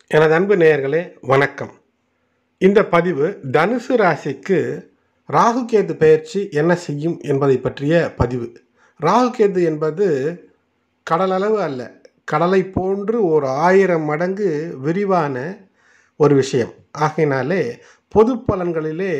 எனது அன்பு நேயர்களே வணக்கம் இந்த பதிவு தனுசு ராசிக்கு ராகு கேது பெயர்ச்சி என்ன செய்யும் என்பதை பற்றிய பதிவு ராகு கேது என்பது கடலளவு அல்ல கடலை போன்று ஒரு ஆயிரம் மடங்கு விரிவான ஒரு விஷயம் ஆகையினாலே பொது பலன்களிலே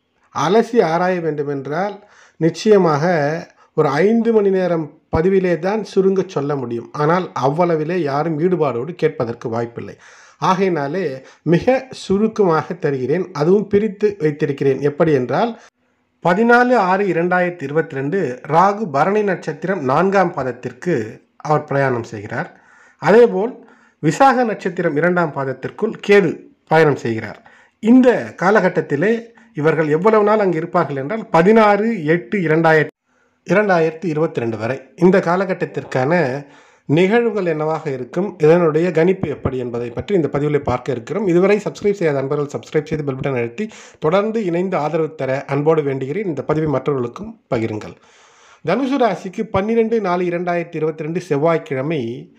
அலசி ஆராய வேண்டுமென்றால் நிச்சயமாக ஒரு ஐந்து மணி நேரம் பதிவிலே தான் சுருங்க சொல்ல முடியும் ஆனால் அவ்வளவிலே யாரும் ஈடுபாடோடு கேட்பதற்கு வாய்ப்பில்லை ஆகையினாலே மிக சுருக்கமாக தருகிறேன் அதுவும் பிரித்து வைத்திருக்கிறேன் எப்படி என்றால் பதினாலு ஆறு இரண்டாயிரத்தி இருபத்தி ரெண்டு ராகு பரணி நட்சத்திரம் நான்காம் பாதத்திற்கு அவர் பிரயாணம் செய்கிறார் அதேபோல் விசாக நட்சத்திரம் இரண்டாம் பாதத்திற்குள் கேது பயணம் செய்கிறார் இந்த காலகட்டத்திலே இவர்கள் எவ்வளவு நாள் அங்கு இருப்பார்கள் என்றால் பதினாறு எட்டு இரண்டாயிரத்தி இரண்டாயிரத்தி இருபத்தி ரெண்டு வரை இந்த காலகட்டத்திற்கான நிகழ்வுகள் என்னவாக இருக்கும் இதனுடைய கணிப்பு எப்படி என்பதை பற்றி இந்த பதிவில் பார்க்க இருக்கிறோம் இதுவரை சப்ஸ்கிரைப் செய்யாத அன்பர்கள் சப்ஸ்கிரைப் செய்து பெல் பட்டன் அழுத்தி தொடர்ந்து இணைந்து ஆதரவு தர அன்போடு வேண்டுகிறேன் இந்த பதிவை மற்றவர்களுக்கும் பகிருங்கள் தனுசு ராசிக்கு பன்னிரெண்டு நாலு இரண்டாயிரத்தி இருபத்தி ரெண்டு செவ்வாய்க்கிழமை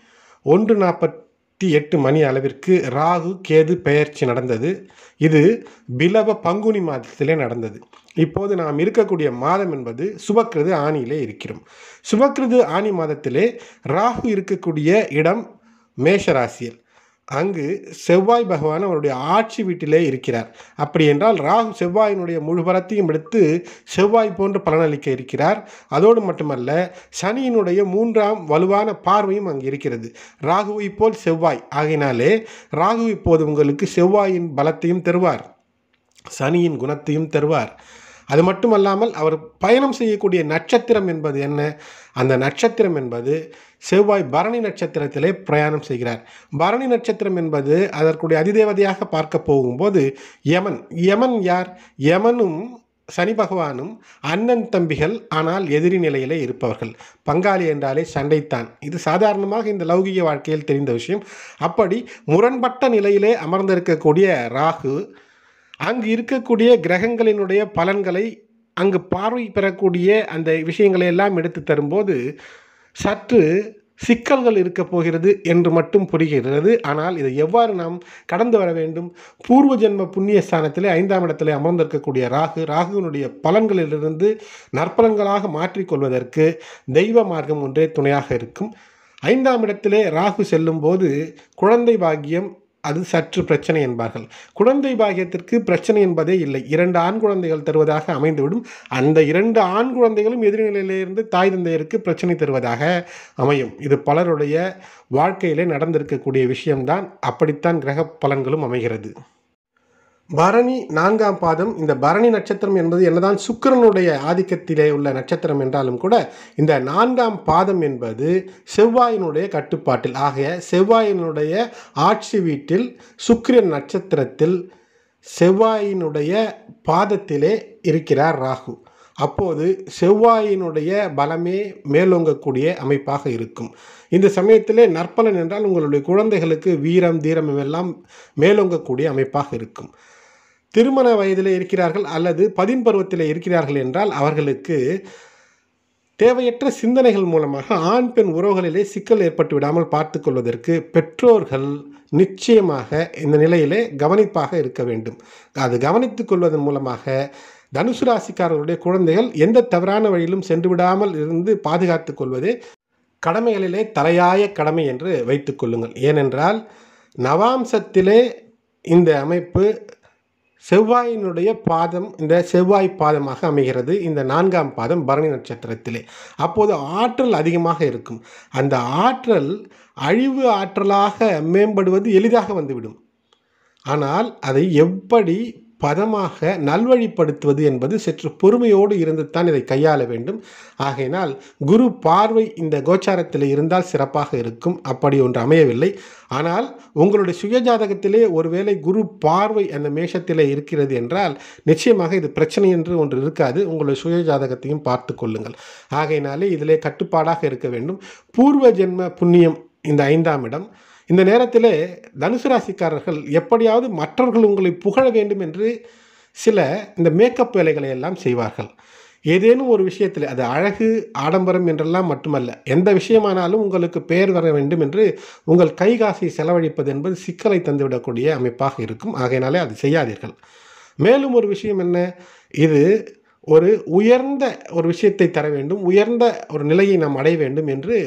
ஒன்று நாற்பத்தி எட்டு மணி அளவிற்கு ராகு கேது பெயர்ச்சி நடந்தது இது பிலவ பங்குனி மாதத்திலே நடந்தது இப்போது நாம் இருக்கக்கூடிய மாதம் என்பது சுபக்கிருது ஆணியிலே இருக்கிறோம் சுபக்கிருது ஆணி மாதத்திலே ராகு இருக்கக்கூடிய இடம் மேஷராசியில் அங்கு செவ்வாய் பகவான் அவருடைய ஆட்சி வீட்டிலே இருக்கிறார் அப்படி என்றால் ராகு செவ்வாயினுடைய முழு பலத்தையும் எடுத்து செவ்வாய் போன்று பலனளிக்க இருக்கிறார் அதோடு மட்டுமல்ல சனியினுடைய மூன்றாம் வலுவான பார்வையும் அங்கு இருக்கிறது ராகுவை போல் செவ்வாய் ஆகினாலே ராகு இப்போது உங்களுக்கு செவ்வாயின் பலத்தையும் தருவார் சனியின் குணத்தையும் தருவார் அது மட்டுமல்லாமல் அவர் பயணம் செய்யக்கூடிய நட்சத்திரம் என்பது என்ன அந்த நட்சத்திரம் என்பது செவ்வாய் பரணி நட்சத்திரத்திலே பிரயாணம் செய்கிறார் பரணி நட்சத்திரம் என்பது அதற்குடைய அதிதேவதையாக பார்க்க போகும்போது யமன் யமன் யார் யமனும் சனி பகவானும் அண்ணன் தம்பிகள் ஆனால் எதிரி நிலையிலே இருப்பவர்கள் பங்காளி என்றாலே சண்டைத்தான் இது சாதாரணமாக இந்த லௌகிக வாழ்க்கையில் தெரிந்த விஷயம் அப்படி முரண்பட்ட நிலையிலே அமர்ந்திருக்கக்கூடிய ராகு அங்கு இருக்கக்கூடிய கிரகங்களினுடைய பலன்களை அங்கு பார்வை பெறக்கூடிய அந்த விஷயங்களை எல்லாம் எடுத்து தரும்போது சற்று சிக்கல்கள் இருக்க போகிறது என்று மட்டும் புரிகிறது ஆனால் இதை எவ்வாறு நாம் கடந்து வர வேண்டும் பூர்வ ஜென்ம புண்ணிய ஸ்தானத்திலே ஐந்தாம் இடத்திலே அமர்ந்திருக்கக்கூடிய ராகு ராகுவினுடைய பலன்களிலிருந்து நற்பலன்களாக மாற்றிக்கொள்வதற்கு தெய்வ மார்க்கம் ஒன்றே துணையாக இருக்கும் ஐந்தாம் இடத்திலே ராகு செல்லும்போது குழந்தை பாக்கியம் அது சற்று பிரச்சனை என்பார்கள் குழந்தை பாக்கியத்திற்கு பிரச்சனை என்பதே இல்லை இரண்டு ஆண் குழந்தைகள் தருவதாக அமைந்துவிடும் அந்த இரண்டு ஆண் குழந்தைகளும் எதிர்நிலையிலிருந்து தாய் தந்தையருக்கு பிரச்சனை தருவதாக அமையும் இது பலருடைய வாழ்க்கையிலே நடந்திருக்கக்கூடிய விஷயம்தான் அப்படித்தான் கிரக பலன்களும் அமைகிறது பரணி நான்காம் பாதம் இந்த பரணி நட்சத்திரம் என்பது என்னதான் சுக்கிரனுடைய ஆதிக்கத்திலே உள்ள நட்சத்திரம் என்றாலும் கூட இந்த நான்காம் பாதம் என்பது செவ்வாயினுடைய கட்டுப்பாட்டில் ஆகைய செவ்வாயினுடைய ஆட்சி வீட்டில் சுக்கிரன் நட்சத்திரத்தில் செவ்வாயினுடைய பாதத்திலே இருக்கிறார் ராகு அப்போது செவ்வாயினுடைய பலமே மேலோங்கக்கூடிய அமைப்பாக இருக்கும் இந்த சமயத்திலே நற்பலன் என்றால் உங்களுடைய குழந்தைகளுக்கு வீரம் தீரம் இவெல்லாம் மேலோங்கக்கூடிய அமைப்பாக இருக்கும் திருமண வயதிலே இருக்கிறார்கள் அல்லது பதின் பருவத்தில் இருக்கிறார்கள் என்றால் அவர்களுக்கு தேவையற்ற சிந்தனைகள் மூலமாக ஆண் பெண் உறவுகளிலே சிக்கல் ஏற்பட்டு விடாமல் பார்த்து கொள்வதற்கு பெற்றோர்கள் நிச்சயமாக இந்த நிலையிலே கவனிப்பாக இருக்க வேண்டும் அது கவனித்துக் கொள்வதன் மூலமாக தனுசு ராசிக்காரர்களுடைய குழந்தைகள் எந்த தவறான வழியிலும் சென்று விடாமல் இருந்து பாதுகாத்து கொள்வதே கடமைகளிலே தலையாய கடமை என்று வைத்துக் கொள்ளுங்கள் ஏனென்றால் நவாம்சத்திலே இந்த அமைப்பு செவ்வாயினுடைய பாதம் இந்த செவ்வாய் பாதமாக அமைகிறது இந்த நான்காம் பாதம் பரணி நட்சத்திரத்திலே அப்போது ஆற்றல் அதிகமாக இருக்கும் அந்த ஆற்றல் அழிவு ஆற்றலாக மேம்படுவது எளிதாக வந்துவிடும் ஆனால் அதை எப்படி பதமாக நல்வழிப்படுத்துவது என்பது சற்று பொறுமையோடு இருந்து தான் இதை கையாள வேண்டும் ஆகையினால் குரு பார்வை இந்த கோச்சாரத்தில் இருந்தால் சிறப்பாக இருக்கும் அப்படி ஒன்று அமையவில்லை ஆனால் உங்களுடைய சுயஜாதகத்திலே ஒருவேளை குரு பார்வை அந்த மேஷத்திலே இருக்கிறது என்றால் நிச்சயமாக இது பிரச்சனை என்று ஒன்று இருக்காது உங்களுடைய சுயஜாதகத்தையும் பார்த்து கொள்ளுங்கள் ஆகையினாலே இதிலே கட்டுப்பாடாக இருக்க வேண்டும் பூர்வ ஜென்ம புண்ணியம் இந்த ஐந்தாம் இடம் இந்த நேரத்திலே தனுசு ராசிக்காரர்கள் எப்படியாவது மற்றவர்கள் உங்களை புகழ வேண்டும் என்று சில இந்த மேக்கப் வேலைகளை எல்லாம் செய்வார்கள் ஏதேனும் ஒரு விஷயத்தில் அது அழகு ஆடம்பரம் என்றெல்லாம் மட்டுமல்ல எந்த விஷயமானாலும் உங்களுக்கு பெயர் வர வேண்டும் என்று உங்கள் கை காசை செலவழிப்பது என்பது சிக்கலை தந்துவிடக்கூடிய அமைப்பாக இருக்கும் ஆகையினாலே அது செய்யாதீர்கள் மேலும் ஒரு விஷயம் என்ன இது ஒரு உயர்ந்த ஒரு விஷயத்தை தர வேண்டும் உயர்ந்த ஒரு நிலையை நாம் அடைய வேண்டும் என்று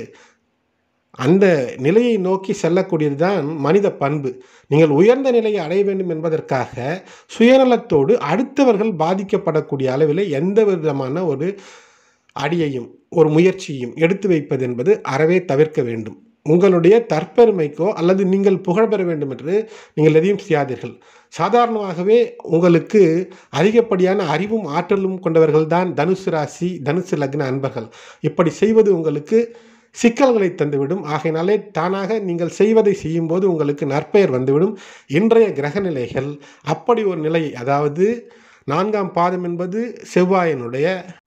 அந்த நிலையை நோக்கி செல்லக்கூடியது தான் மனித பண்பு நீங்கள் உயர்ந்த நிலையை அடைய வேண்டும் என்பதற்காக சுயநலத்தோடு அடுத்தவர்கள் பாதிக்கப்படக்கூடிய அளவில் எந்த விதமான ஒரு அடியையும் ஒரு முயற்சியையும் எடுத்து வைப்பது என்பது அறவே தவிர்க்க வேண்டும் உங்களுடைய தற்பெருமைக்கோ அல்லது நீங்கள் புகழ் பெற வேண்டும் என்று நீங்கள் எதையும் செய்யாதீர்கள் சாதாரணமாகவே உங்களுக்கு அதிகப்படியான அறிவும் ஆற்றலும் கொண்டவர்கள் தான் தனுசு ராசி தனுசு லக்ன அன்பர்கள் இப்படி செய்வது உங்களுக்கு சிக்கல்களை தந்துவிடும் ஆகையினாலே தானாக நீங்கள் செய்வதை செய்யும்போது உங்களுக்கு நற்பெயர் வந்துவிடும் இன்றைய கிரக நிலைகள் அப்படி ஒரு நிலை அதாவது நான்காம் பாதம் என்பது செவ்வாயினுடைய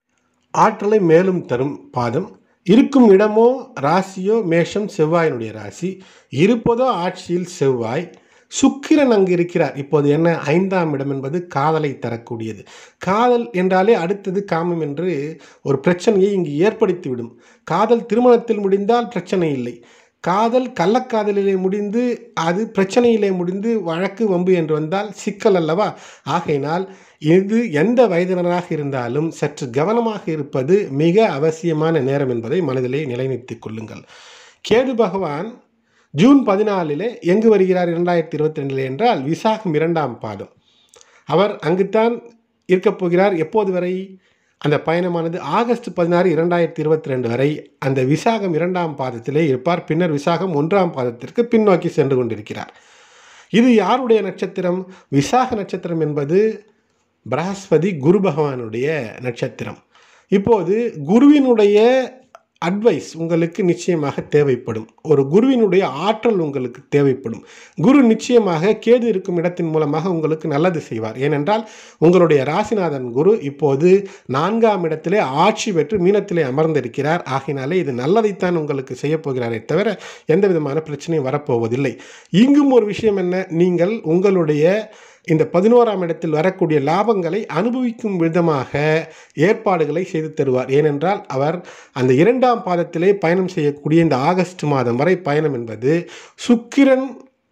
ஆற்றலை மேலும் தரும் பாதம் இருக்கும் இடமோ ராசியோ மேஷம் செவ்வாயினுடைய ராசி இருப்பதோ ஆட்சியில் செவ்வாய் சுக்கிரன் அங்கு இருக்கிறார் இப்போது என்ன ஐந்தாம் இடம் என்பது காதலை தரக்கூடியது காதல் என்றாலே அடுத்தது காமம் என்று ஒரு பிரச்சனையை இங்கு ஏற்படுத்திவிடும் காதல் திருமணத்தில் முடிந்தால் பிரச்சனை இல்லை காதல் கள்ளக்காதலிலே முடிந்து அது பிரச்சனையிலே முடிந்து வழக்கு வம்பு என்று வந்தால் சிக்கல் அல்லவா ஆகையினால் இது எந்த வயதினராக இருந்தாலும் சற்று கவனமாக இருப்பது மிக அவசியமான நேரம் என்பதை மனதிலே நிலைநிறுத்திக் கொள்ளுங்கள் கேது பகவான் ஜூன் பதினாலிலே எங்கு வருகிறார் இரண்டாயிரத்தி இருபத்தி ரெண்டில் என்றால் விசாகம் இரண்டாம் பாதம் அவர் அங்குத்தான் இருக்கப் போகிறார் எப்போது வரை அந்த பயணமானது ஆகஸ்ட் பதினாறு இரண்டாயிரத்தி இருபத்தி ரெண்டு வரை அந்த விசாகம் இரண்டாம் பாதத்திலே இருப்பார் பின்னர் விசாகம் ஒன்றாம் பாதத்திற்கு பின்னோக்கி சென்று கொண்டிருக்கிறார் இது யாருடைய நட்சத்திரம் விசாக நட்சத்திரம் என்பது பிரகஸ்பதி குரு பகவானுடைய நட்சத்திரம் இப்போது குருவினுடைய அட்வைஸ் உங்களுக்கு நிச்சயமாக தேவைப்படும் ஒரு குருவினுடைய ஆற்றல் உங்களுக்கு தேவைப்படும் குரு நிச்சயமாக கேது இருக்கும் இடத்தின் மூலமாக உங்களுக்கு நல்லது செய்வார் ஏனென்றால் உங்களுடைய ராசிநாதன் குரு இப்போது நான்காம் இடத்திலே ஆட்சி பெற்று மீனத்திலே அமர்ந்திருக்கிறார் ஆகினாலே இது நல்லதைத்தான் உங்களுக்கு செய்யப் போகிறாரே தவிர எந்த விதமான பிரச்சனையும் வரப்போவதில்லை இங்கும் ஒரு விஷயம் என்ன நீங்கள் உங்களுடைய இந்த பதினோராம் இடத்தில் வரக்கூடிய லாபங்களை அனுபவிக்கும் விதமாக ஏற்பாடுகளை செய்து தருவார் ஏனென்றால் அவர் அந்த இரண்டாம் பாதத்திலே பயணம் செய்யக்கூடிய இந்த ஆகஸ்ட் மாதம் வரை பயணம் என்பது சுக்கிரன்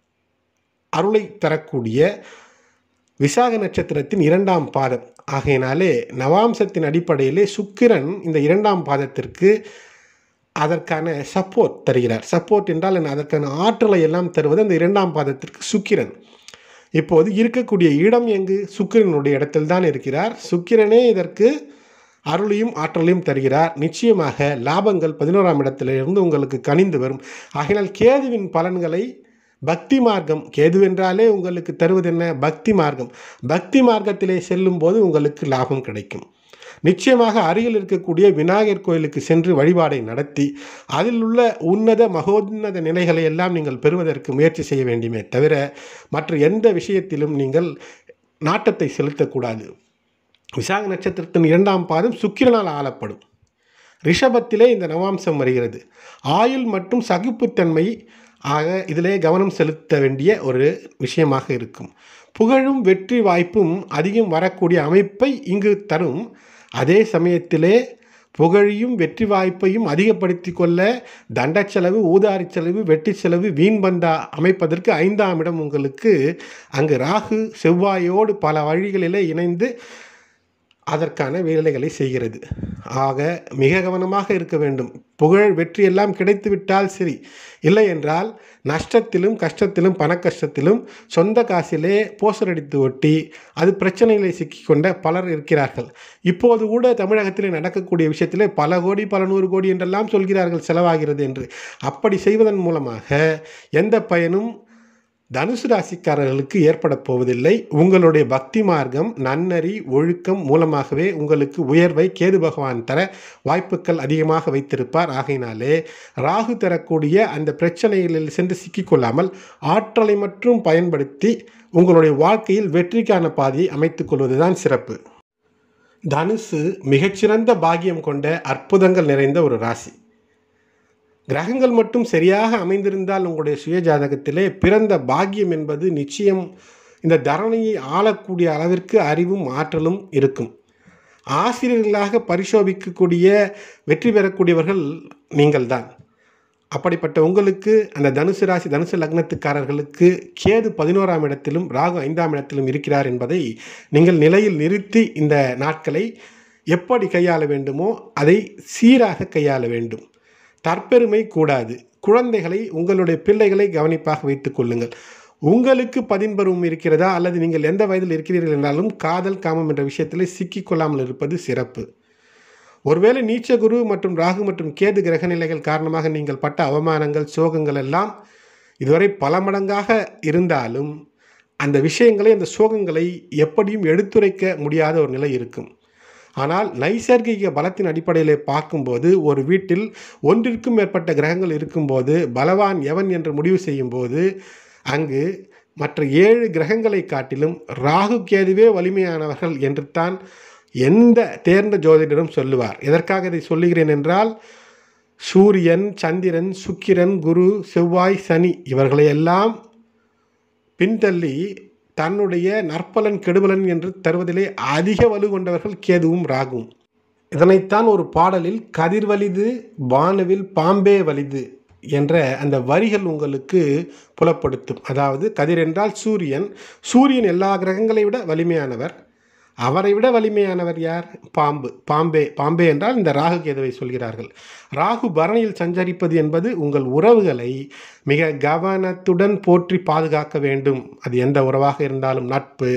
அருளை தரக்கூடிய விசாக நட்சத்திரத்தின் இரண்டாம் பாதம் ஆகையினாலே நவாம்சத்தின் அடிப்படையிலே சுக்கிரன் இந்த இரண்டாம் பாதத்திற்கு அதற்கான சப்போர்ட் தருகிறார் சப்போர்ட் என்றால் என்ன அதற்கான ஆற்றலை எல்லாம் தருவது அந்த இரண்டாம் பாதத்திற்கு சுக்கிரன் இப்போது இருக்கக்கூடிய இடம் எங்கு சுக்கிரனுடைய இடத்தில் தான் இருக்கிறார் சுக்கிரனே இதற்கு அருளையும் ஆற்றலையும் தருகிறார் நிச்சயமாக லாபங்கள் பதினோராம் இடத்திலிருந்து உங்களுக்கு கனிந்து வரும் ஆகையினால் கேதுவின் பலன்களை பக்தி மார்க்கம் கேதுவென்றாலே உங்களுக்கு தருவது என்ன பக்தி மார்க்கம் பக்தி மார்க்கத்திலே செல்லும்போது உங்களுக்கு லாபம் கிடைக்கும் நிச்சயமாக அருகில் இருக்கக்கூடிய விநாயகர் கோயிலுக்கு சென்று வழிபாடை நடத்தி அதில் உள்ள உன்னத மகோன்னத நிலைகளை எல்லாம் நீங்கள் பெறுவதற்கு முயற்சி செய்ய வேண்டுமே தவிர மற்ற எந்த விஷயத்திலும் நீங்கள் நாட்டத்தை செலுத்தக்கூடாது விசாக நட்சத்திரத்தின் இரண்டாம் பாதம் சுக்கிரனால் ஆளப்படும் ரிஷபத்திலே இந்த நவாம்சம் வருகிறது ஆயுள் மற்றும் சகிப்புத்தன்மை ஆக இதிலே கவனம் செலுத்த வேண்டிய ஒரு விஷயமாக இருக்கும் புகழும் வெற்றி வாய்ப்பும் அதிகம் வரக்கூடிய அமைப்பை இங்கு தரும் அதே சமயத்திலே புகழையும் வெற்றி வாய்ப்பையும் அதிகப்படுத்தி கொள்ள தண்ட செலவு ஊதாரி செலவு வெட்டி செலவு வீண் பந்தா அமைப்பதற்கு ஐந்தாம் இடம் உங்களுக்கு அங்கு ராகு செவ்வாயோடு பல வழிகளிலே இணைந்து அதற்கான வேலைகளை செய்கிறது ஆக மிக கவனமாக இருக்க வேண்டும் புகழ் வெற்றி எல்லாம் கிடைத்துவிட்டால் சரி இல்லை என்றால் நஷ்டத்திலும் கஷ்டத்திலும் பண கஷ்டத்திலும் சொந்த காசிலே போஸ்டர் அடித்து ஒட்டி அது பிரச்சனைகளை சிக்கிக்கொண்ட பலர் இருக்கிறார்கள் இப்போது கூட தமிழகத்திலே நடக்கக்கூடிய விஷயத்திலே பல கோடி பல நூறு கோடி என்றெல்லாம் சொல்கிறார்கள் செலவாகிறது என்று அப்படி செய்வதன் மூலமாக எந்த பயனும் தனுசு ராசிக்காரர்களுக்கு ஏற்பட போவதில்லை உங்களுடைய பக்தி மார்க்கம் நன்னறி ஒழுக்கம் மூலமாகவே உங்களுக்கு உயர்வை கேது பகவான் தர வாய்ப்புகள் அதிகமாக வைத்திருப்பார் ஆகையினாலே ராகு தரக்கூடிய அந்த பிரச்சனைகளில் சென்று சிக்கிக்கொள்ளாமல் ஆற்றலை மட்டும் பயன்படுத்தி உங்களுடைய வாழ்க்கையில் வெற்றிக்கான பாதையை அமைத்துக் கொள்வதுதான் சிறப்பு தனுசு மிகச்சிறந்த பாக்கியம் கொண்ட அற்புதங்கள் நிறைந்த ஒரு ராசி கிரகங்கள் மட்டும் சரியாக அமைந்திருந்தால் உங்களுடைய சுய ஜாதகத்திலே பிறந்த பாக்கியம் என்பது நிச்சயம் இந்த தரணியை ஆளக்கூடிய அளவிற்கு அறிவும் ஆற்றலும் இருக்கும் ஆசிரியர்களாக பரிசோபிக்கக்கூடிய வெற்றி பெறக்கூடியவர்கள் நீங்கள்தான் அப்படிப்பட்ட உங்களுக்கு அந்த தனுசு ராசி தனுசு லக்னத்துக்காரர்களுக்கு கேது பதினோராம் இடத்திலும் ராகு ஐந்தாம் இடத்திலும் இருக்கிறார் என்பதை நீங்கள் நிலையில் நிறுத்தி இந்த நாட்களை எப்படி கையாள வேண்டுமோ அதை சீராக கையாள வேண்டும் தற்பெருமை கூடாது குழந்தைகளை உங்களுடைய பிள்ளைகளை கவனிப்பாக வைத்துக் கொள்ளுங்கள் உங்களுக்கு பதின்பருவம் இருக்கிறதா அல்லது நீங்கள் எந்த வயதில் இருக்கிறீர்கள் என்றாலும் காதல் காமம் என்ற விஷயத்தில் சிக்கிக்கொள்ளாமல் இருப்பது சிறப்பு ஒருவேளை நீச்ச குரு மற்றும் ராகு மற்றும் கேது கிரக நிலைகள் காரணமாக நீங்கள் பட்ட அவமானங்கள் சோகங்கள் எல்லாம் இதுவரை பல மடங்காக இருந்தாலும் அந்த விஷயங்களை அந்த சோகங்களை எப்படியும் எடுத்துரைக்க முடியாத ஒரு நிலை இருக்கும் ஆனால் நைசர்கிக பலத்தின் அடிப்படையில் பார்க்கும்போது ஒரு வீட்டில் ஒன்றிற்கும் மேற்பட்ட கிரகங்கள் இருக்கும்போது பலவான் எவன் என்று முடிவு செய்யும்போது அங்கு மற்ற ஏழு கிரகங்களை காட்டிலும் ராகு கேதுவே வலிமையானவர்கள் என்று தான் எந்த தேர்ந்த ஜோதிடரும் சொல்லுவார் எதற்காக இதை சொல்லுகிறேன் என்றால் சூரியன் சந்திரன் சுக்கிரன் குரு செவ்வாய் சனி இவர்களை எல்லாம் பின்தள்ளி தன்னுடைய நற்பலன் கெடுபலன் என்று தருவதிலே அதிக வலு கொண்டவர்கள் கேதுவும் ராகுவும் இதனைத்தான் ஒரு பாடலில் கதிர் வலிது வானவில் பாம்பே வலிது என்ற அந்த வரிகள் உங்களுக்கு புலப்படுத்தும் அதாவது கதிர் என்றால் சூரியன் சூரியன் எல்லா கிரகங்களை விட வலிமையானவர் அவரை விட வலிமையானவர் யார் பாம்பு பாம்பே பாம்பே என்றால் இந்த ராகு கேதுவை சொல்கிறார்கள் ராகு பரணியில் சஞ்சரிப்பது என்பது உங்கள் உறவுகளை மிக கவனத்துடன் போற்றி பாதுகாக்க வேண்டும் அது எந்த உறவாக இருந்தாலும் நட்பு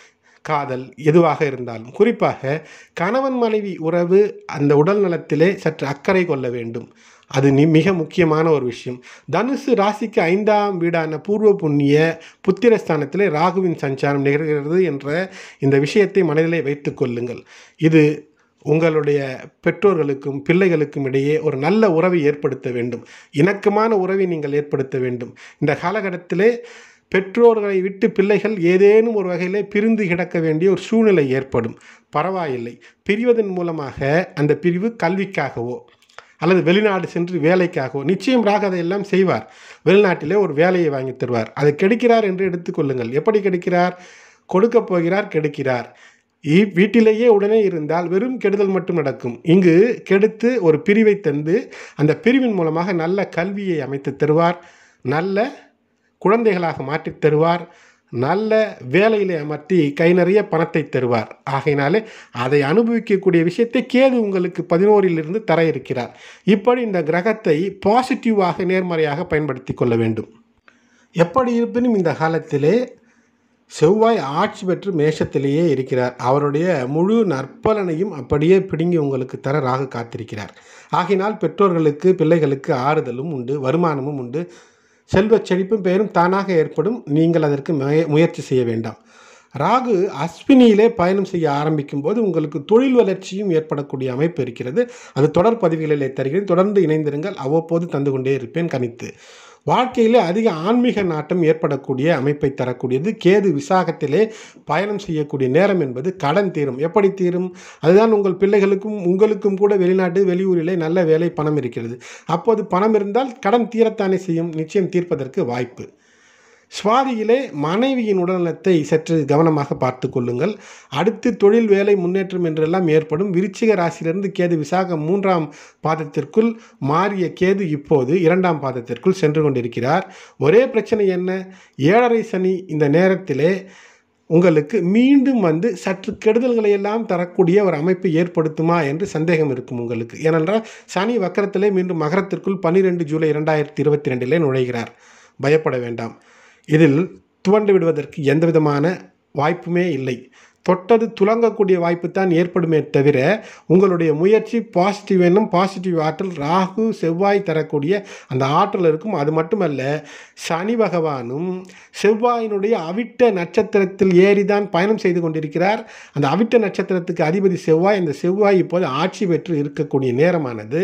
காதல் எதுவாக இருந்தாலும் குறிப்பாக கணவன் மனைவி உறவு அந்த உடல் நலத்திலே சற்று அக்கறை கொள்ள வேண்டும் அது நி மிக முக்கியமான ஒரு விஷயம் தனுசு ராசிக்கு ஐந்தாம் வீடான பூர்வ புண்ணிய புத்திரஸ்தானத்திலே ராகுவின் சஞ்சாரம் நிகழ்கிறது என்ற இந்த விஷயத்தை மனதிலே வைத்துக் கொள்ளுங்கள் இது உங்களுடைய பெற்றோர்களுக்கும் பிள்ளைகளுக்கும் இடையே ஒரு நல்ல உறவை ஏற்படுத்த வேண்டும் இணக்கமான உறவை நீங்கள் ஏற்படுத்த வேண்டும் இந்த காலகட்டத்திலே பெற்றோர்களை விட்டு பிள்ளைகள் ஏதேனும் ஒரு வகையிலே பிரிந்து கிடக்க வேண்டிய ஒரு சூழ்நிலை ஏற்படும் பரவாயில்லை பிரிவதன் மூலமாக அந்த பிரிவு கல்விக்காகவோ அல்லது வெளிநாடு சென்று வேலைக்காகவோ நிச்சயம் ராக அதையெல்லாம் செய்வார் வெளிநாட்டிலே ஒரு வேலையை வாங்கி தருவார் அதை கெடுக்கிறார் என்று எடுத்துக்கொள்ளுங்கள் எப்படி கெடுக்கிறார் கொடுக்க போகிறார் கெடுக்கிறார் இ- வீட்டிலேயே உடனே இருந்தால் வெறும் கெடுதல் மட்டும் நடக்கும் இங்கு கெடுத்து ஒரு பிரிவை தந்து அந்த பிரிவின் மூலமாக நல்ல கல்வியை அமைத்து தருவார் நல்ல குழந்தைகளாக மாற்றித் தருவார் நல்ல வேலையிலே அமர்த்தி கை நிறைய பணத்தை தருவார் ஆகையினாலே அதை அனுபவிக்கக்கூடிய விஷயத்தை கேது உங்களுக்கு பதினோரிலிருந்து தர இருக்கிறார் இப்படி இந்த கிரகத்தை பாசிட்டிவாக நேர்மறையாக பயன்படுத்தி கொள்ள வேண்டும் எப்படி இருப்பினும் இந்த காலத்திலே செவ்வாய் ஆட்சி பெற்று மேஷத்திலேயே இருக்கிறார் அவருடைய முழு நற்பலனையும் அப்படியே பிடுங்கி உங்களுக்கு தர ராகு காத்திருக்கிறார் ஆகினால் பெற்றோர்களுக்கு பிள்ளைகளுக்கு ஆறுதலும் உண்டு வருமானமும் உண்டு செல்வச் செழிப்பும் பெயரும் தானாக ஏற்படும் நீங்கள் அதற்கு முய- முயற்சி செய்ய வேண்டாம் ராகு அஸ்வினியிலே பயணம் செய்ய ஆரம்பிக்கும் போது உங்களுக்கு தொழில் வளர்ச்சியும் ஏற்படக்கூடிய அமைப்பு இருக்கிறது அது தொடர் பதிவுகளிலே தருகிறேன் தொடர்ந்து இணைந்திருங்கள் அவ்வப்போது தந்து கொண்டே இருப்பேன் கணித்து வாழ்க்கையிலே அதிக ஆன்மீக நாட்டம் ஏற்படக்கூடிய அமைப்பை தரக்கூடியது கேது விசாகத்திலே பயணம் செய்யக்கூடிய நேரம் என்பது கடன் தீரும் எப்படி தீரும் அதுதான் உங்கள் பிள்ளைகளுக்கும் உங்களுக்கும் கூட வெளிநாட்டு வெளியூரிலே நல்ல வேலை பணம் இருக்கிறது அப்போது பணம் இருந்தால் கடன் தீரத்தானே செய்யும் நிச்சயம் தீர்ப்பதற்கு வாய்ப்பு சுவாதியிலே மனைவியின் உடல்நலத்தை சற்று கவனமாக பார்த்து கொள்ளுங்கள் அடுத்து தொழில் வேலை முன்னேற்றம் என்றெல்லாம் ஏற்படும் விருச்சிக ராசியிலிருந்து கேது விசாகம் மூன்றாம் பாதத்திற்குள் மாறிய கேது இப்போது இரண்டாம் பாதத்திற்குள் சென்று கொண்டிருக்கிறார் ஒரே பிரச்சனை என்ன ஏழரை சனி இந்த நேரத்திலே உங்களுக்கு மீண்டும் வந்து சற்று கெடுதல்களை எல்லாம் தரக்கூடிய ஒரு அமைப்பை ஏற்படுத்துமா என்று சந்தேகம் இருக்கும் உங்களுக்கு ஏனென்றால் சனி வக்கரத்திலே மீண்டும் மகரத்திற்குள் பன்னிரெண்டு ஜூலை இரண்டாயிரத்தி இருபத்தி ரெண்டிலே நுழைகிறார் பயப்பட வேண்டாம் இதில் துவண்டு விடுவதற்கு எந்த விதமான வாய்ப்புமே இல்லை தொட்டது துலங்கக்கூடிய வாய்ப்பு தான் ஏற்படுமே தவிர உங்களுடைய முயற்சி பாசிட்டிவ் எண்ணம் பாசிட்டிவ் ஆற்றல் ராகு செவ்வாய் தரக்கூடிய அந்த ஆற்றல் இருக்கும் அது மட்டுமல்ல சனி பகவானும் செவ்வாயினுடைய அவிட்ட நட்சத்திரத்தில் ஏறிதான் பயணம் செய்து கொண்டிருக்கிறார் அந்த அவிட்ட நட்சத்திரத்துக்கு அதிபதி செவ்வாய் அந்த செவ்வாய் இப்போது ஆட்சி பெற்று இருக்கக்கூடிய நேரமானது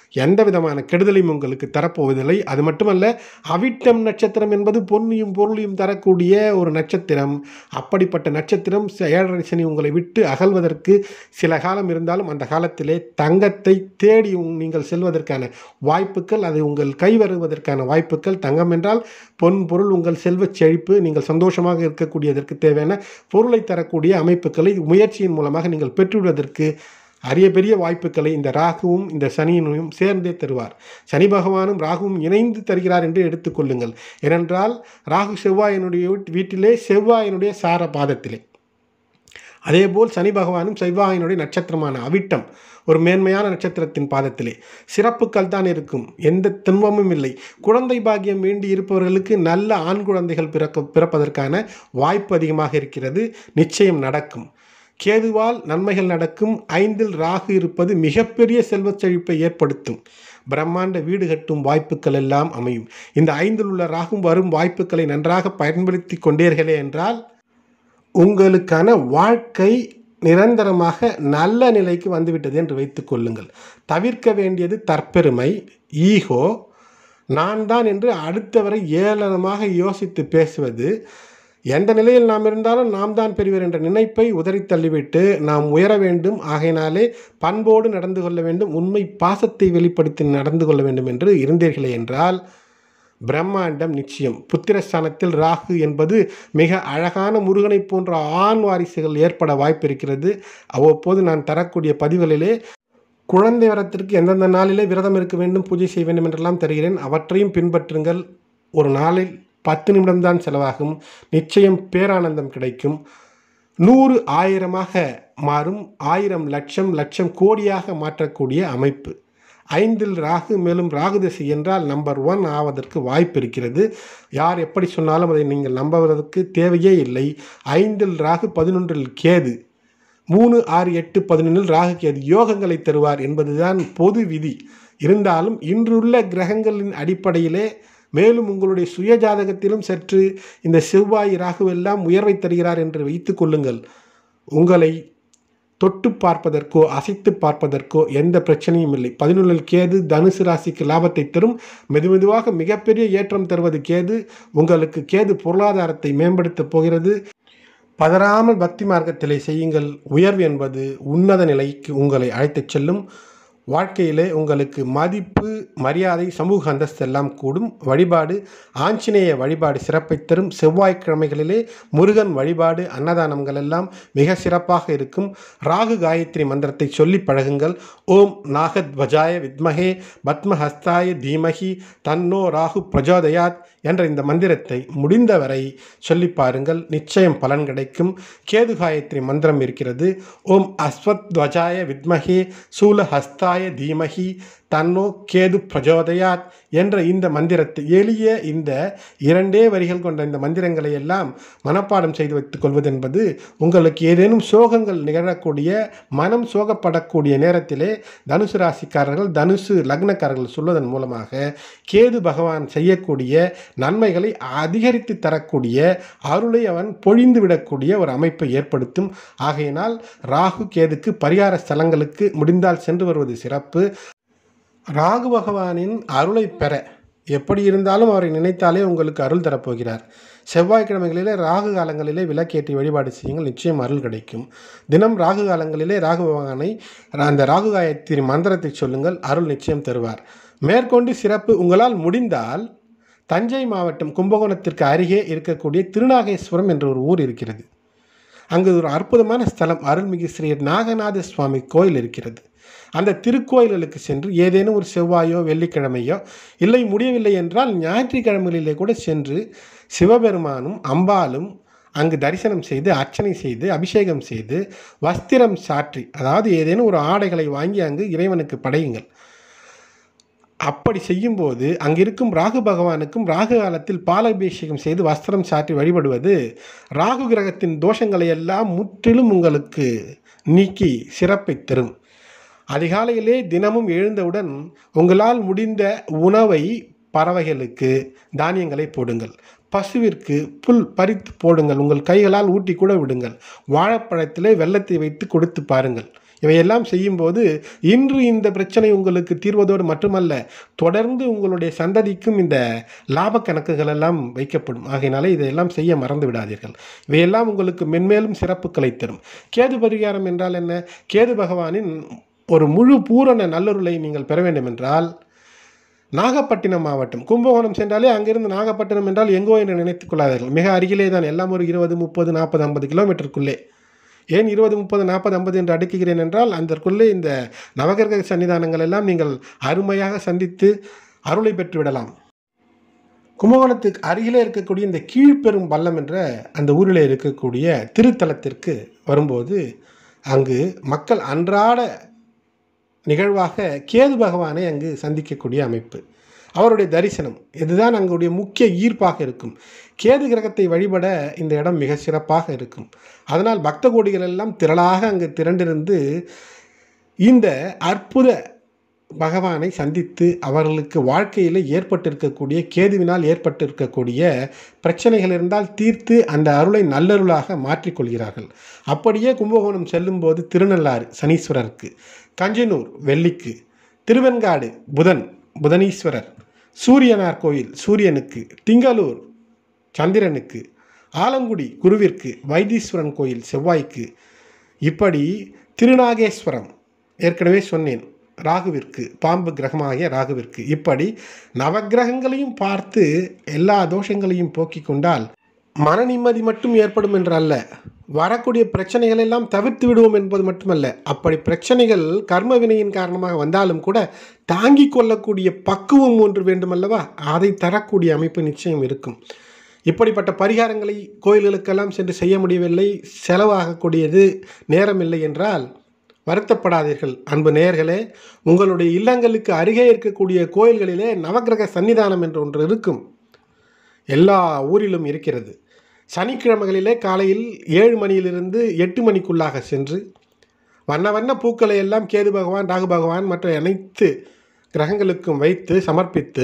எந்த விதமான கெடுதலையும் உங்களுக்கு தரப்போவதில்லை அது மட்டுமல்ல அவிட்டம் நட்சத்திரம் என்பது பொன்னியும் பொருளையும் தரக்கூடிய ஒரு நட்சத்திரம் அப்படிப்பட்ட நட்சத்திரம் ஏழரை சனி உங்களை விட்டு அகல்வதற்கு சில காலம் இருந்தாலும் அந்த காலத்திலே தங்கத்தை தேடி உங்- நீங்கள் செல்வதற்கான வாய்ப்புகள் அது உங்கள் கை வருவதற்கான வாய்ப்புகள் தங்கம் என்றால் பொன் பொருள் உங்கள் செல்வச் செழிப்பு நீங்கள் சந்தோஷமாக இருக்கக்கூடியதற்கு தேவையான பொருளை தரக்கூடிய அமைப்புகளை முயற்சியின் மூலமாக நீங்கள் பெற்றுவிடுவதற்கு அரிய பெரிய வாய்ப்புகளை இந்த ராகுவும் இந்த சனியினும் சேர்ந்தே தருவார் சனி பகவானும் ராகுவும் இணைந்து தருகிறார் என்று எடுத்துக்கொள்ளுங்கள் ஏனென்றால் ராகு செவ்வாயினுடைய வீட்- வீட்டிலே செவ்வாயினுடைய சார பாதத்திலே அதேபோல் சனி பகவானும் செவ்வாயினுடைய நட்சத்திரமான அவிட்டம் ஒரு மேன்மையான நட்சத்திரத்தின் பாதத்திலே சிறப்புகள் தான் இருக்கும் எந்த துன்பமும் இல்லை குழந்தை பாக்கியம் வேண்டி இருப்பவர்களுக்கு நல்ல ஆண் குழந்தைகள் பிறக்க பிறப்பதற்கான வாய்ப்பு அதிகமாக இருக்கிறது நிச்சயம் நடக்கும் கேதுவால் நன்மைகள் நடக்கும் ஐந்தில் ராகு இருப்பது மிகப்பெரிய செல்வச் செழிப்பை ஏற்படுத்தும் பிரம்மாண்ட வீடு கட்டும் வாய்ப்புகள் எல்லாம் அமையும் இந்த ஐந்தில் உள்ள ராகும் வரும் வாய்ப்புகளை நன்றாக பயன்படுத்தி கொண்டீர்களே என்றால் உங்களுக்கான வாழ்க்கை நிரந்தரமாக நல்ல நிலைக்கு வந்துவிட்டது என்று வைத்துக் கொள்ளுங்கள் தவிர்க்க வேண்டியது தற்பெருமை ஈகோ நான் தான் என்று அடுத்தவரை ஏளனமாக யோசித்து பேசுவது எந்த நிலையில் நாம் இருந்தாலும் நாம் தான் பெரியவர் என்ற நினைப்பை உதறி தள்ளிவிட்டு நாம் உயர வேண்டும் ஆகையினாலே பண்போடு நடந்து கொள்ள வேண்டும் உண்மை பாசத்தை வெளிப்படுத்தி நடந்து கொள்ள வேண்டும் என்று இருந்தீர்களே என்றால் பிரம்மாண்டம் நிச்சயம் புத்திரஸ்தானத்தில் ராகு என்பது மிக அழகான முருகனை போன்ற ஆண் வாரிசுகள் ஏற்பட வாய்ப்பு இருக்கிறது அவ்வப்போது நான் தரக்கூடிய பதிவுகளிலே குழந்தை வரத்திற்கு எந்தெந்த நாளிலே விரதம் இருக்க வேண்டும் பூஜை செய்ய வேண்டும் என்றெல்லாம் தருகிறேன் அவற்றையும் பின்பற்றுங்கள் ஒரு நாளில் பத்து நிமிடம்தான் செலவாகும் நிச்சயம் பேரானந்தம் கிடைக்கும் நூறு ஆயிரமாக மாறும் ஆயிரம் லட்சம் லட்சம் கோடியாக மாற்றக்கூடிய அமைப்பு ஐந்தில் ராகு மேலும் ராகு திசை என்றால் நம்பர் ஒன் ஆவதற்கு வாய்ப்பு இருக்கிறது யார் எப்படி சொன்னாலும் அதை நீங்கள் நம்புவதற்கு தேவையே இல்லை ஐந்தில் ராகு பதினொன்றில் கேது மூணு ஆறு எட்டு பதினொன்றில் ராகு கேது யோகங்களை தருவார் என்பதுதான் பொது விதி இருந்தாலும் இன்றுள்ள கிரகங்களின் அடிப்படையிலே மேலும் உங்களுடைய சுய ஜாதகத்திலும் சற்று இந்த செவ்வாய் ராகுவெல்லாம் உயர்வை தருகிறார் என்று வைத்துக் கொள்ளுங்கள் உங்களை தொட்டு பார்ப்பதற்கோ அசைத்து பார்ப்பதற்கோ எந்த பிரச்சனையும் இல்லை பதினொன்றில் கேது தனுசு ராசிக்கு லாபத்தை தரும் மெதுமெதுவாக மிகப்பெரிய ஏற்றம் தருவது கேது உங்களுக்கு கேது பொருளாதாரத்தை மேம்படுத்தப் போகிறது பதறாமல் பக்தி மார்க்கத்திலே செய்யுங்கள் உயர்வு என்பது உன்னத நிலைக்கு உங்களை அழைத்துச் செல்லும் வாழ்க்கையிலே உங்களுக்கு மதிப்பு மரியாதை சமூக அந்தஸ்து எல்லாம் கூடும் வழிபாடு ஆஞ்சநேய வழிபாடு சிறப்பை தரும் செவ்வாய்க்கிழமைகளிலே முருகன் வழிபாடு அன்னதானங்கள் எல்லாம் மிக சிறப்பாக இருக்கும் ராகு காயத்ரி மந்திரத்தை சொல்லி பழகுங்கள் ஓம் நாகத்வஜாய வித்மகே பத்மஹஸ்தாய தீமகி தன்னோ ராகு பிரஜோதயாத் என்ற இந்த மந்திரத்தை முடிந்தவரை சொல்லி பாருங்கள் நிச்சயம் பலன் கிடைக்கும் கேது காயத்ரி மந்திரம் இருக்கிறது ஓம் அஸ்வத்வஜாய வித்மகே சூலஹஸ்தாய தீமகி தன்னோ கேது பிரஜோதயாத் என்ற இந்த மந்திரத்தை எளிய இந்த இரண்டே வரிகள் கொண்ட இந்த மந்திரங்களை எல்லாம் மனப்பாடம் செய்து வைத்துக் கொள்வது என்பது உங்களுக்கு ஏதேனும் சோகங்கள் நிகழக்கூடிய மனம் சோகப்படக்கூடிய நேரத்திலே தனுசு ராசிக்காரர்கள் தனுசு லக்னக்காரர்கள் சொல்வதன் மூலமாக கேது பகவான் செய்யக்கூடிய நன்மைகளை அதிகரித்து தரக்கூடிய அருளை அவன் பொழிந்து விடக்கூடிய ஒரு அமைப்பை ஏற்படுத்தும் ஆகையினால் ராகு கேதுக்கு பரிகார ஸ்தலங்களுக்கு முடிந்தால் சென்று வருவது சிறப்பு ராகு பகவானின் அருளை பெற எப்படி இருந்தாலும் அவரை நினைத்தாலே உங்களுக்கு அருள் தரப்போகிறார் செவ்வாய்க்கிழமைகளிலே ராகு காலங்களிலே விளக்கேற்றி வழிபாடு செய்யுங்கள் நிச்சயம் அருள் கிடைக்கும் தினம் ராகு காலங்களிலே ராகு பகவானை அந்த ராகு காயத்திரி மந்திரத்தை சொல்லுங்கள் அருள் நிச்சயம் தருவார் மேற்கொண்டு சிறப்பு உங்களால் முடிந்தால் தஞ்சை மாவட்டம் கும்பகோணத்திற்கு அருகே இருக்கக்கூடிய திருநாகேஸ்வரம் என்ற ஒரு ஊர் இருக்கிறது அங்கு ஒரு அற்புதமான ஸ்தலம் அருள்மிகு ஸ்ரீ நாகநாத சுவாமி கோயில் இருக்கிறது அந்த திருக்கோயில்களுக்கு சென்று ஏதேனும் ஒரு செவ்வாயோ வெள்ளிக்கிழமையோ இல்லை முடியவில்லை என்றால் ஞாயிற்றுக்கிழமைகளிலே கூட சென்று சிவபெருமானும் அம்பாலும் அங்கு தரிசனம் செய்து அர்ச்சனை செய்து அபிஷேகம் செய்து வஸ்திரம் சாற்றி அதாவது ஏதேனும் ஒரு ஆடைகளை வாங்கி அங்கு இறைவனுக்கு படையுங்கள் அப்படி செய்யும்போது அங்கிருக்கும் ராகு பகவானுக்கும் ராகு காலத்தில் பாலாபிஷேகம் செய்து வஸ்திரம் சாற்றி வழிபடுவது ராகு கிரகத்தின் தோஷங்களை எல்லாம் முற்றிலும் உங்களுக்கு நீக்கி சிறப்பை தரும் அதிகாலையிலே தினமும் எழுந்தவுடன் உங்களால் முடிந்த உணவை பறவைகளுக்கு தானியங்களை போடுங்கள் பசுவிற்கு புல் பறித்து போடுங்கள் உங்கள் கைகளால் ஊட்டி கூட விடுங்கள் வாழைப்பழத்திலே வெள்ளத்தை வைத்து கொடுத்து பாருங்கள் இவையெல்லாம் செய்யும்போது இன்று இந்த பிரச்சனை உங்களுக்கு தீர்வதோடு மட்டுமல்ல தொடர்ந்து உங்களுடைய சந்ததிக்கும் இந்த லாப கணக்குகள் எல்லாம் வைக்கப்படும் ஆகையினாலே இதையெல்லாம் செய்ய மறந்து விடாதீர்கள் இவையெல்லாம் உங்களுக்கு மென்மேலும் சிறப்புகளை தரும் கேது பரிகாரம் என்றால் என்ன கேது பகவானின் ஒரு முழு பூரண நல்லொருளை நீங்கள் பெற வேண்டும் என்றால் நாகப்பட்டினம் மாவட்டம் கும்பகோணம் சென்றாலே அங்கிருந்து நாகப்பட்டினம் என்றால் எங்கோ என்று நினைத்துக் கொள்ளாதீர்கள் மிக அருகிலே தான் எல்லாம் ஒரு இருபது முப்பது நாற்பது ஐம்பது கிலோமீட்டருக்குள்ளே ஏன் இருபது முப்பது நாற்பது ஐம்பது என்று அடுக்குகிறேன் என்றால் அதற்குள்ளே இந்த நவகிரக சன்னிதானங்கள் எல்லாம் நீங்கள் அருமையாக சந்தித்து அருளை பெற்று விடலாம் கும்பகோணத்துக்கு அருகிலே இருக்கக்கூடிய இந்த கீழ்ப்பெரும் பள்ளம் என்ற அந்த ஊரில் இருக்கக்கூடிய திருத்தலத்திற்கு வரும்போது அங்கு மக்கள் அன்றாட நிகழ்வாக கேது பகவானை அங்கு சந்திக்கக்கூடிய அமைப்பு அவருடைய தரிசனம் இதுதான் அங்குடைய முக்கிய ஈர்ப்பாக இருக்கும் கேது கிரகத்தை வழிபட இந்த இடம் மிக சிறப்பாக இருக்கும் அதனால் பக்த கோடிகள் எல்லாம் திரளாக அங்கு திரண்டிருந்து இந்த அற்புத பகவானை சந்தித்து அவர்களுக்கு வாழ்க்கையில் ஏற்பட்டிருக்கக்கூடிய கேதுவினால் ஏற்பட்டிருக்கக்கூடிய பிரச்சனைகள் இருந்தால் தீர்த்து அந்த அருளை நல்லருளாக மாற்றிக்கொள்கிறார்கள் அப்படியே கும்பகோணம் செல்லும்போது திருநள்ளாறு சனீஸ்வரருக்கு கஞ்சனூர் வெள்ளிக்கு திருவெண்காடு புதன் புதனீஸ்வரர் சூரியனார் கோயில் சூரியனுக்கு திங்களூர் சந்திரனுக்கு ஆலங்குடி குருவிற்கு வைத்தீஸ்வரன் கோயில் செவ்வாய்க்கு இப்படி திருநாகேஸ்வரம் ஏற்கனவே சொன்னேன் ராகுவிற்கு பாம்பு கிரகமாகிய ராகுவிற்கு இப்படி நவக்கிரகங்களையும் பார்த்து எல்லா தோஷங்களையும் போக்கிக் கொண்டால் மன நிம்மதி மட்டும் ஏற்படும் என்று அல்ல வரக்கூடிய பிரச்சனைகள் எல்லாம் தவிர்த்து விடுவோம் என்பது மட்டுமல்ல அப்படி பிரச்சனைகள் கர்ம வினையின் காரணமாக வந்தாலும் கூட தாங்கிக் கொள்ளக்கூடிய பக்குவம் ஒன்று வேண்டுமல்லவா அதை தரக்கூடிய அமைப்பு நிச்சயம் இருக்கும் இப்படிப்பட்ட பரிகாரங்களை கோயில்களுக்கெல்லாம் சென்று செய்ய முடியவில்லை செலவாகக்கூடியது நேரமில்லை என்றால் வருத்தப்படாதீர்கள் அன்பு நேயர்களே உங்களுடைய இல்லங்களுக்கு அருகே இருக்கக்கூடிய கோயில்களிலே நவக்கிரக சன்னிதானம் என்று ஒன்று இருக்கும் எல்லா ஊரிலும் இருக்கிறது சனிக்கிழமைகளிலே காலையில் ஏழு மணியிலிருந்து எட்டு மணிக்குள்ளாக சென்று வண்ண வண்ண பூக்களை எல்லாம் கேது பகவான் ராகு பகவான் மற்ற அனைத்து கிரகங்களுக்கும் வைத்து சமர்ப்பித்து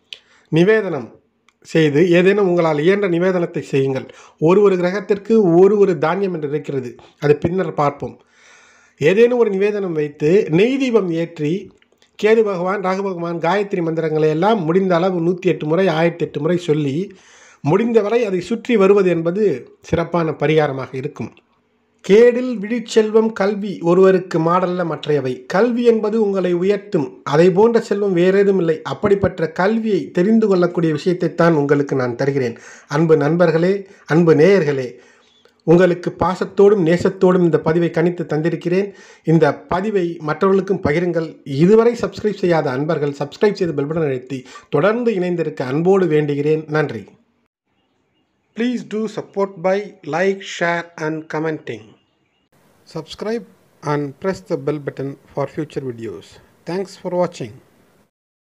நிவேதனம் செய்து ஏதேனும் உங்களால் இயன்ற நிவேதனத்தை செய்யுங்கள் ஒரு ஒரு கிரகத்திற்கு ஒரு ஒரு தானியம் என்று இருக்கிறது அது பின்னர் பார்ப்போம் ஏதேனும் ஒரு நிவேதனம் வைத்து நெய் தீபம் ஏற்றி கேது பகவான் ராகு பகவான் காயத்ரி மந்திரங்களை எல்லாம் முடிந்த அளவு நூற்றி எட்டு முறை ஆயிரத்தி எட்டு முறை சொல்லி முடிந்தவரை அதை சுற்றி வருவது என்பது சிறப்பான பரிகாரமாக இருக்கும் கேடில் விழிச்செல்வம் கல்வி ஒருவருக்கு மாடல்ல மற்றையவை கல்வி என்பது உங்களை உயர்த்தும் அதை போன்ற செல்வம் வேறேதும் இல்லை அப்படிப்பட்ட கல்வியை தெரிந்து கொள்ளக்கூடிய விஷயத்தைத்தான் உங்களுக்கு நான் தருகிறேன் அன்பு நண்பர்களே அன்பு நேயர்களே உங்களுக்கு பாசத்தோடும் நேசத்தோடும் இந்த பதிவை கணித்து தந்திருக்கிறேன் இந்த பதிவை மற்றவர்களுக்கும் பகிருங்கள் இதுவரை சப்ஸ்கிரைப் செய்யாத அன்பர்கள் சப்ஸ்கிரைப் செய்து பெல்பட்டன் அழுத்தி தொடர்ந்து இணைந்திருக்க அன்போடு வேண்டுகிறேன் நன்றி please to support by like share and commenting subscribe and press the bell button for future videos. Thanks for watching.